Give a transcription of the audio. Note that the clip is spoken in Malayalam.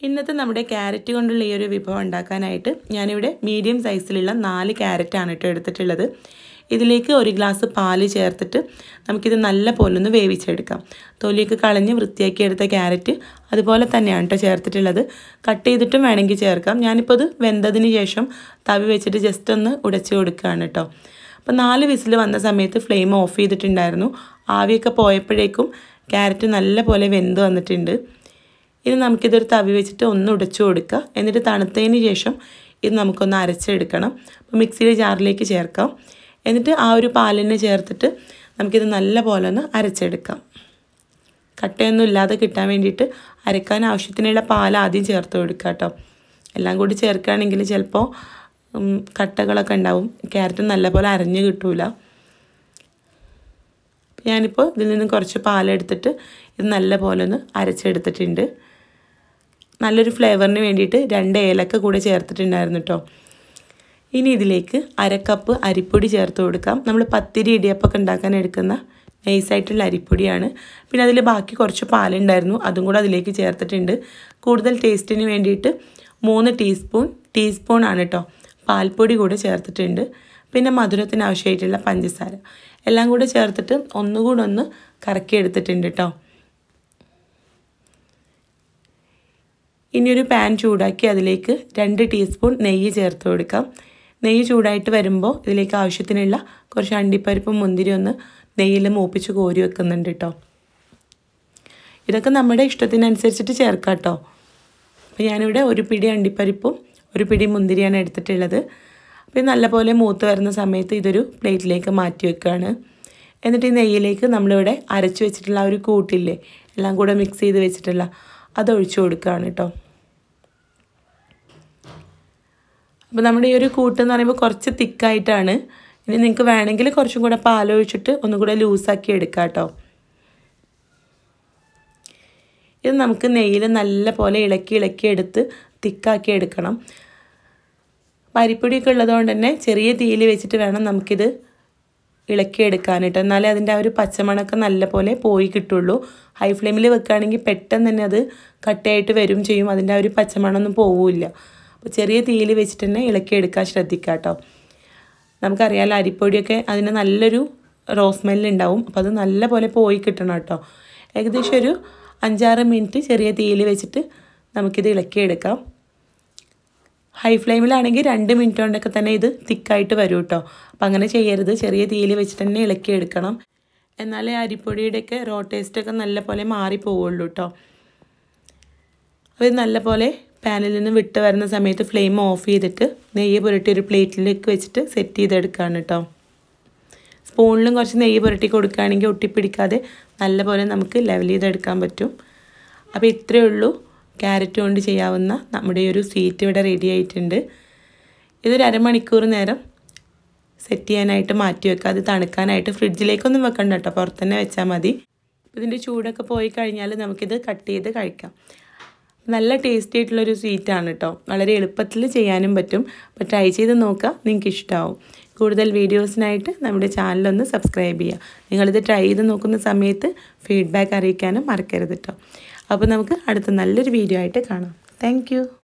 ഇന്നത്തെ നമ്മുടെ ക്യാരറ്റ് കൊണ്ടുള്ള ഈ ഒരു വിഭവം ഉണ്ടാക്കാനായിട്ട് ഞാനിവിടെ മീഡിയം സൈസിലുള്ള നാല് ക്യാരറ്റാണ് കേട്ടോ എടുത്തിട്ടുള്ളത് ഇതിലേക്ക് ഒരു ഗ്ലാസ് പാല് ചേർത്തിട്ട് നമുക്കിത് നല്ല പോലെ ഒന്ന് വേവിച്ചെടുക്കാം തൊലിയൊക്കെ കളഞ്ഞ് വൃത്തിയാക്കി എടുത്ത ക്യാരറ്റ് അതുപോലെ തന്നെയാണ് കേട്ടോ ചേർത്തിട്ടുള്ളത് കട്ട് ചെയ്തിട്ടും വേണമെങ്കിൽ ചേർക്കാം ഞാനിപ്പോൾ ഇത് വെന്തതിന് ശേഷം തവി വെച്ചിട്ട് ജസ്റ്റ് ഒന്ന് ഉടച്ച് കൊടുക്കുകയാണ് കേട്ടോ അപ്പോൾ നാല് വിസിൽ വന്ന സമയത്ത് ഫ്ലെയിം ഓഫ് ചെയ്തിട്ടുണ്ടായിരുന്നു ആവിയൊക്കെ പോയപ്പോഴേക്കും ക്യാരറ്റ് നല്ല പോലെ വെന്ത് വന്നിട്ടുണ്ട് ഇനി നമുക്കിതൊരു തവി വെച്ചിട്ട് ഒന്ന് ഉടച്ചു കൊടുക്കുക എന്നിട്ട് തണുത്തതിന് ശേഷം ഇത് നമുക്കൊന്ന് അരച്ചെടുക്കണം അപ്പോൾ മിക്സിയുടെ ജാറിലേക്ക് ചേർക്കാം എന്നിട്ട് ആ ഒരു പാലിനെ ചേർത്തിട്ട് നമുക്കിത് നല്ല പോലെ ഒന്ന് അരച്ചെടുക്കാം കട്ടയൊന്നും ഇല്ലാതെ കിട്ടാൻ വേണ്ടിയിട്ട് അരക്കാൻ ആവശ്യത്തിനുള്ള പാൽ ആദ്യം ചേർത്ത് കൊടുക്കുക കേട്ടോ എല്ലാം കൂടി ചേർക്കുകയാണെങ്കിൽ ചിലപ്പോൾ കട്ടകളൊക്കെ ഉണ്ടാവും ക്യാരറ്റ് നല്ലപോലെ അരഞ്ഞ് കിട്ടൂല ഞാനിപ്പോൾ ഇതിൽ നിന്ന് കുറച്ച് പാലെടുത്തിട്ട് ഇത് നല്ല പോലെ ഒന്ന് അരച്ചെടുത്തിട്ടുണ്ട് നല്ലൊരു ഫ്ലേവറിന് വേണ്ടിയിട്ട് രണ്ട് ഏലക്ക കൂടെ ചേർത്തിട്ടുണ്ടായിരുന്നു കേട്ടോ ഇനി ഇതിലേക്ക് അര കപ്പ് അരിപ്പൊടി ചേർത്ത് കൊടുക്കാം നമ്മൾ പത്തിരി ഇടിയപ്പമൊക്കെ ഉണ്ടാക്കാൻ എടുക്കുന്ന നൈസായിട്ടുള്ള അരിപ്പൊടിയാണ് പിന്നെ അതിൽ ബാക്കി കുറച്ച് പാലുണ്ടായിരുന്നു അതും കൂടെ അതിലേക്ക് ചേർത്തിട്ടുണ്ട് കൂടുതൽ ടേസ്റ്റിന് വേണ്ടിയിട്ട് മൂന്ന് ടീസ്പൂൺ ടീസ്പൂൺ ആണ് കേട്ടോ പാൽപ്പൊടി കൂടെ ചേർത്തിട്ടുണ്ട് പിന്നെ മധുരത്തിന് ആവശ്യമായിട്ടുള്ള പഞ്ചസാര എല്ലാം കൂടെ ചേർത്തിട്ട് ഒന്നുകൂടെ ഒന്ന് കറക്കി എടുത്തിട്ടുണ്ട് കേട്ടോ ഇനിയൊരു പാൻ ചൂടാക്കി അതിലേക്ക് രണ്ട് ടീസ്പൂൺ നെയ്യ് ചേർത്ത് കൊടുക്കാം നെയ്യ് ചൂടായിട്ട് വരുമ്പോൾ ഇതിലേക്ക് ആവശ്യത്തിനുള്ള കുറച്ച് അണ്ടിപ്പരിപ്പും മുന്തിരി ഒന്ന് നെയ്യിൽ മൂപ്പിച്ച് കോരി വെക്കുന്നുണ്ട് കേട്ടോ ഇതൊക്കെ നമ്മുടെ ഇഷ്ടത്തിനനുസരിച്ചിട്ട് ചേർക്കാം കേട്ടോ അപ്പോൾ ഞാനിവിടെ ഒരു പിടി അണ്ടിപ്പരിപ്പും ഒരു പിടി മുന്തിരിയാണ് എടുത്തിട്ടുള്ളത് അപ്പോൾ നല്ലപോലെ മൂത്ത് വരുന്ന സമയത്ത് ഇതൊരു പ്ലേറ്റിലേക്ക് മാറ്റി വെക്കുകയാണ് എന്നിട്ട് ഈ നെയ്യിലേക്ക് നമ്മളിവിടെ അരച്ച് വെച്ചിട്ടുള്ള ആ ഒരു കൂട്ടില്ലേ എല്ലാം കൂടെ മിക്സ് ചെയ്ത് വെച്ചിട്ടുള്ള അത് ഒഴിച്ചു കൊടുക്കുകയാണ് കേട്ടോ അപ്പോൾ നമ്മുടെ ഈ ഒരു കൂട്ട് എന്ന് പറയുമ്പോൾ കുറച്ച് തിക്കായിട്ടാണ് ഇനി നിങ്ങൾക്ക് വേണമെങ്കിൽ കുറച്ചും കൂടെ പാലൊഴിച്ചിട്ട് ഒന്നും കൂടെ ലൂസാക്കി എടുക്കാം കേട്ടോ ഇത് നമുക്ക് നെയ്യിൽ നല്ല പോലെ ഇളക്കി ഇളക്കി എടുത്ത് തിക്കാക്കി എടുക്കണം അരിപ്പൊടിയൊക്കെ ഉള്ളതുകൊണ്ട് തന്നെ ചെറിയ തീയിൽ വെച്ചിട്ട് വേണം നമുക്കിത് ഇളക്കിയെടുക്കാനായിട്ട് എന്നാലേ അതിൻ്റെ ആ ഒരു പച്ചമണമൊക്കെ നല്ല പോലെ പോയി കിട്ടുള്ളൂ ഹൈ ഫ്ലെയിമിൽ വെക്കുകയാണെങ്കിൽ പെട്ടെന്ന് തന്നെ അത് കട്ടയായിട്ട് വരും ചെയ്യും അതിൻ്റെ ആ ഒരു പച്ചമണമൊന്നും പോവില്ല അപ്പോൾ ചെറിയ തീയിൽ വെച്ചിട്ട് തന്നെ ഇളക്കിയെടുക്കാൻ ശ്രദ്ധിക്കുക കേട്ടോ നമുക്കറിയാമല്ലോ അരിപ്പൊടിയൊക്കെ അതിന് നല്ലൊരു റോസ്മെല്ല് ഉണ്ടാവും അപ്പോൾ അത് നല്ല പോലെ പോയി കിട്ടണം കേട്ടോ ഏകദേശം ഒരു അഞ്ചാറ് മിനിറ്റ് ചെറിയ തീയിൽ വെച്ചിട്ട് നമുക്കിത് ഇളക്കിയെടുക്കാം ഹൈ ഫ്ലെയിമിലാണെങ്കിൽ രണ്ട് മിനിറ്റ് കൊണ്ടൊക്കെ തന്നെ ഇത് തിക്കായിട്ട് വരും കേട്ടോ അപ്പം അങ്ങനെ ചെയ്യരുത് ചെറിയ തീയിൽ വെച്ചിട്ട് തന്നെ ഇളക്കിയെടുക്കണം എന്നാലേ അരിപ്പൊടിയുടെയൊക്കെ റോ ടേസ്റ്റൊക്കെ നല്ല പോലെ മാറിപ്പോവുള്ളൂ കേട്ടോ അപ്പോൾ ഇത് നല്ല പോലെ പാനിൽ നിന്ന് വിട്ട് വരുന്ന സമയത്ത് ഫ്ലെയിം ഓഫ് ചെയ്തിട്ട് നെയ്യ് പുരട്ടി ഒരു പ്ലേറ്റിലേക്ക് വെച്ചിട്ട് സെറ്റ് ചെയ്തെടുക്കുകയാണ് കേട്ടോ സ്പൂണിലും കുറച്ച് നെയ്യ് പുരട്ടി കൊടുക്കുകയാണെങ്കിൽ ഒട്ടിപ്പിടിക്കാതെ നല്ലപോലെ നമുക്ക് ലെവൽ ചെയ്തെടുക്കാൻ പറ്റും അപ്പോൾ ഇത്രയേ ഉള്ളൂ ക്യാരറ്റ് കൊണ്ട് ചെയ്യാവുന്ന നമ്മുടെ ഈ ഒരു സ്വീറ്റ് ഇവിടെ റെഡി ആയിട്ടുണ്ട് ഇതൊരു അരമണിക്കൂർ നേരം സെറ്റ് ചെയ്യാനായിട്ട് മാറ്റി വെക്കുക അത് തണുക്കാനായിട്ട് ഫ്രിഡ്ജിലേക്കൊന്നും വെക്കണ്ട കേട്ടോ പുറത്ത് തന്നെ വെച്ചാൽ മതി ഇതിൻ്റെ ചൂടൊക്കെ പോയി കഴിഞ്ഞാൽ നമുക്കിത് കട്ട് ചെയ്ത് കഴിക്കാം നല്ല ടേസ്റ്റി ആയിട്ടുള്ളൊരു സ്വീറ്റാണ് കേട്ടോ വളരെ എളുപ്പത്തിൽ ചെയ്യാനും പറ്റും അപ്പോൾ ട്രൈ ചെയ്ത് നോക്കുക നിങ്ങൾക്ക് ഇഷ്ടമാവും കൂടുതൽ വീഡിയോസിനായിട്ട് നമ്മുടെ ചാനലൊന്ന് സബ്സ്ക്രൈബ് ചെയ്യുക നിങ്ങളിത് ട്രൈ ചെയ്ത് നോക്കുന്ന സമയത്ത് ഫീഡ്ബാക്ക് അറിയിക്കാനും മറക്കരുത് കേട്ടോ അപ്പോൾ നമുക്ക് അടുത്ത നല്ലൊരു വീഡിയോ ആയിട്ട് കാണാം താങ്ക്